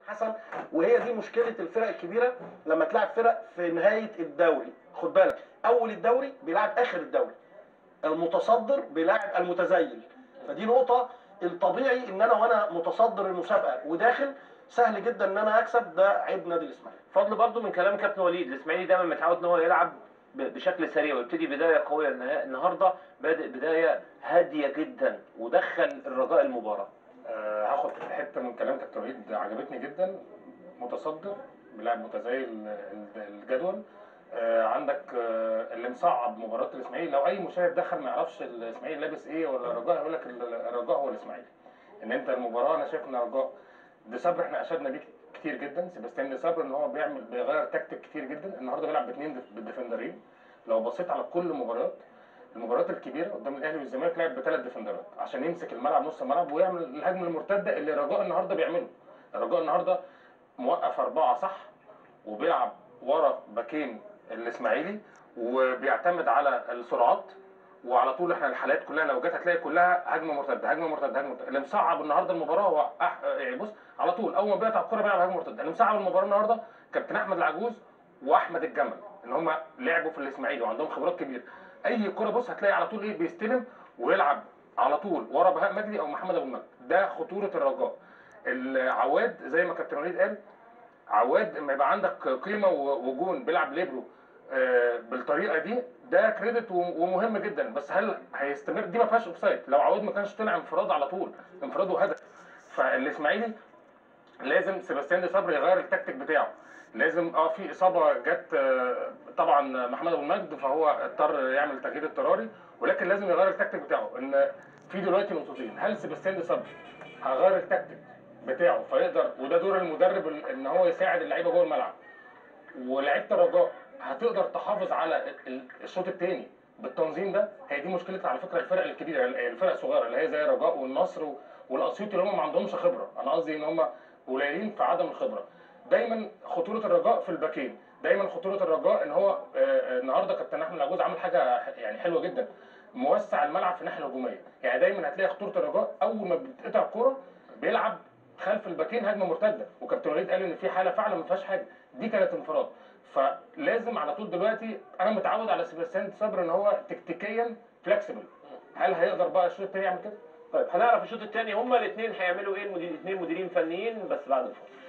حسن وهي دي مشكله الفرق الكبيره لما تلعب فرق في نهايه الدوري خد بالك اول الدوري بيلعب اخر الدوري المتصدر بيلعب المتزيل فدي نقطه الطبيعي ان انا وانا متصدر المسابقه وداخل سهل جدا ان انا اكسب ده عيب نادي الاسماعيلي فضل برضو من كلام كابتن وليد الاسماعيلي دايما متعود ان هو يلعب ب- بشكل سريع ويبتدي بدايه قويه النها- النهارده بادئ بدايه هاديه جدا ودخل الرجاء المباراه آه، هاخد حته من كلام كابتن وليد عجبتني جدا متصدر بيلعب متزايل ال- الجدول آه، عندك آه، اللي مصعب مباراه الاسماعيلي لو اي مشاهد دخل ما يعرفش الاسماعيلي لابس ايه ولا الرجاء هيقول لك ال- الرجاء هو الاسماعيلي ان انت المباراه انا شايف ان الرجاء دي صبر احنا اشدنا بيه كتير جدا سيباستيان دي صبر ان هو بيعمل بيغير تكتيك كتير جدا النهارده بيلعب باثنين ديف- بالديفندرين لو بصيت على كل المباريات المباريات الكبيره قدام الاهلي والزمالك لعب بثلاث ديفندرات عشان يمسك الملعب نص الملعب ويعمل الهجمه المرتده اللي الرجاء النهارده بيعمله الرجاء النهارده موقف اربعه صح وبيلعب ورا باكين الاسماعيلي وبيعتمد على السرعات وعلى طول احنا الحالات كلها لو جت هتلاقي كلها هجمه مرتده هجمه مرتده هجمه مرتده اللي مصعب النهارده المباراه هو أح... يعني بص على طول اول ما بيقطع الكوره بيلعب هجمه مرتده اللي مصعب المباراه النهارده كابتن احمد العجوز واحمد الجمل ان هم لعبوا في الاسماعيلي وعندهم خبرات كبيره اي كوره بص هتلاقي على طول ايه بيستلم ويلعب على طول ورا بهاء مجدي او محمد ابو المجد ده خطوره الرجاء العواد زي ما كابتن وليد قال عواد لما يبقى عندك قيمه و- وجون بيلعب ليبرو آه، بالطريقه دي ده كريدت و- ومهم جدا بس هل هيستمر دي ما فيهاش اوفسايد لو عواد ما كانش طلع انفراد على طول انفراد وهدف فالاسماعيلي لازم سيباستيان دي صبري يغير التكتيك بتاعه لازم اه في اصابه جت آه، طبعا محمد ابو المجد فهو اضطر يعمل تغيير اضطراري ولكن لازم يغير التكتيك بتاعه ان في دلوقتي نقطتين هل سيباستيان دي صبري هيغير التكتيك بتاعه فيقدر وده دور المدرب ال- ان هو يساعد اللعيبه جوه الملعب ولعيبه الرجاء هتقدر تحافظ على ال- الشوط الثاني بالتنظيم ده هي دي مشكله على فكره الفرق الكبيره الفرق الصغيره اللي هي زي الرجاء والنصر و- والاسيوطي اللي هم ما عندهمش خبره انا قصدي ان هم قليلين في عدم الخبره دايما خطوره الرجاء في الباكين دايما خطوره الرجاء ان هو آه، آه، النهارده كابتن احمد العجوز عامل حاجه يعني حلوه جدا موسع الملعب في الناحيه الهجوميه يعني دايما هتلاقي خطوره الرجاء اول ما بتقطع الكوره بيلعب خلف الباكين هجمه مرتده وكابتن وليد قال ان في حاله فعلا ما فيهاش حاجه دي كانت انفراد فلازم على طول دلوقتي انا متعود على سيباستيان صبر ان هو تكتيكيا فلكسبل هل هيقدر بقى الشوط الثاني يعمل كده؟ طيب هنعرف الشوط الثاني هما الاثنين هيعملوا ايه المدير الاثنين مديرين فنيين بس بعد الفاصل